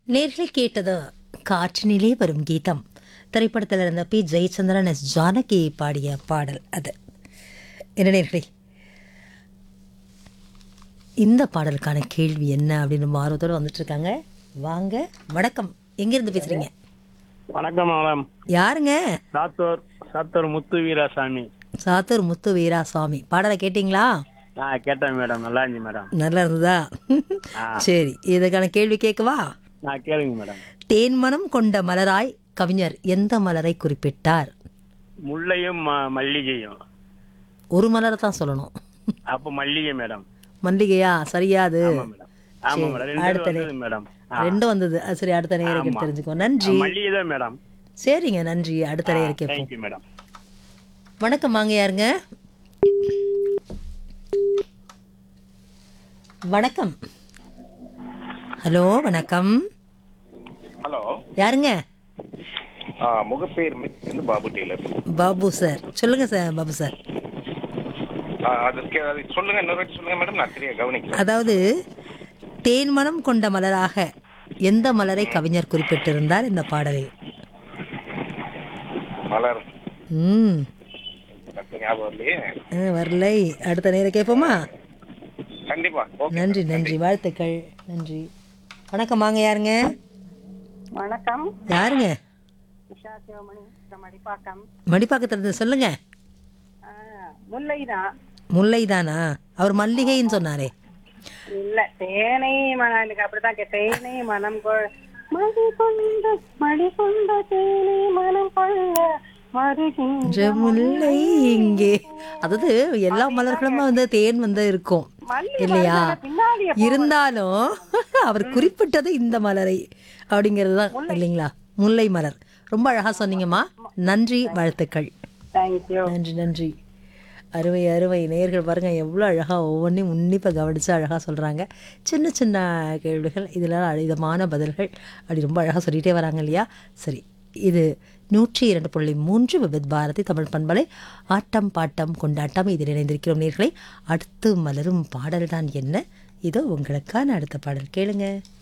நேரில் கேட்டது காற்றினிலே வரும் கீதம் திரைப்படத்தில் இருந்த பி ஜெயச்சந்திரன் எஸ் ஜானகி பாடிய பாடல் அது என்ன நேர்களே இந்த பாடலுக்கான கேள்வி என்ன அப்படின்னு ரொம்ப ஆர்வத்தோடு வந்துட்டு இருக்காங்க வாங்க வணக்கம் எங்கேருந்து பேசுறீங்க வணக்கம் மேடம் யாருங்க சாத்தூர் சாத்தூர் முத்து வீராசாமி சாத்தூர் முத்து வீராசுவாமி பாடலை கேட்டிங்களா நான் கேட்டேன் மேடம் நல்லா இருந்துச்சு மேடம் நல்லா இருந்ததா ஆ. சரி இதுக்கான கேள்வி கேட்கவா நான் கேளுங்க மேடம் தேன்மனம் கொண்ட மலராய் கவிஞர் எந்த மலரை குறிப்பிட்டார் முல்லையும் ம- மல்லிகையும் ஒரு மலரை தான் சொல்லணும் அப்போ மல்லிகை மேடம் மல்லிகையா சரியா அது ஆமா மேடம் ஆமா மேடம் ரெண்டு அடுத்த வந்தது மேடம் ஆ. ரெண்டும் வந்தது அது சரி அடுத்த நேரம் ஆமா. தெரிஞ்சுக்கோ நன்றி மல்லிகை தான் மேடம் சரிங்க நன்றி அடுத்த நேரம் கேட்போம் தேங்க்யூ மேடம் வணக்கம் வாங்க யாருங்க வணக்கம் ஹலோ வணக்கம் ஹலோ யாருங்க ஆ முகப்பேர் வந்து பாபு டெய்லர் பாபு சார் சொல்லுங்க சார் பாபு சார் ஆ, அது கே- அது சொல்லுங்க இன்னொரு வாட்டி சொல்லுங்க மேடம் நான் சரியா கவனிக்கல அதாவது தேன்மனம் கொண்ட மலராக எந்த மலரை கவிஞர் குறிப்பிட்டிருந்தார் இந்த பாடலில் மலர் ம் எனக்கு ஞாபகம் இல்லையே ஆ, வரலை அடுத்த நேரம் கேட்போமா கண்டிப்பா ஓகே நன்றி நன்றி வாழ்த்துக்கள் நன்றி வணக்கம் வாங்க யாருங்க வணக்கம் யாருங்க உஷா சிவமணி from மடிப்பாக்கம் மடிப்பாக்கத்துல சொல்லுங்க முல்லை தான் முல்லை தானா அவர் மல்லிகைன்னு சொன்னாரே இல்ல தேனை மனம் எனக்கு அப்படிதான் கே- தேனை மனம் கொள் மடி கொண்ட மடி கொண்ட தேனை மனம் கொள்ள வருகின்ற என்ற முல்லை இங்கே அதாவது எல்லா மலர்களுமே வந்து தேன் வந்து இருக்கும் மல்லி இல்லையா மலர்தானே பின்னாடி இருந்தாலும் அவர் குறிப்பிட்டது இந்த மலரை அப்படிங்கிறது தான் இல்லைங்களா முல்லை மலர் ரொம்ப அழகா சொன்னீங்கம்மா நன்றி வாழ்த்துக்கள் தேங்க்யூ நன்றி நன்றி அருமை அருமை நேர்கள் பாருங்க எவ்வளோ அழகாக ஒவ்வொன்றையும் உன்னிப்பாக கவனித்து அழகாக சொல்கிறாங்க சின்ன சின்ன கேள்விகள் இதில் இதமான பதில்கள் அப்படி ரொம்ப அழகாக சொல்லிகிட்டே வராங்க இல்லையா சரி இது நூற்றி இரண்டு புள்ளி மூன்று விபத் பாரதி தமிழ் பண்பலை ஆட்டம் பாட்டம் கொண்டாட்டம் இதில் இணைந்திருக்கிறோம் நேர்களை அடுத்து மலரும் பாடல் தான் என்ன இதோ உங்களுக்கான அடுத்த பாடல் கேளுங்க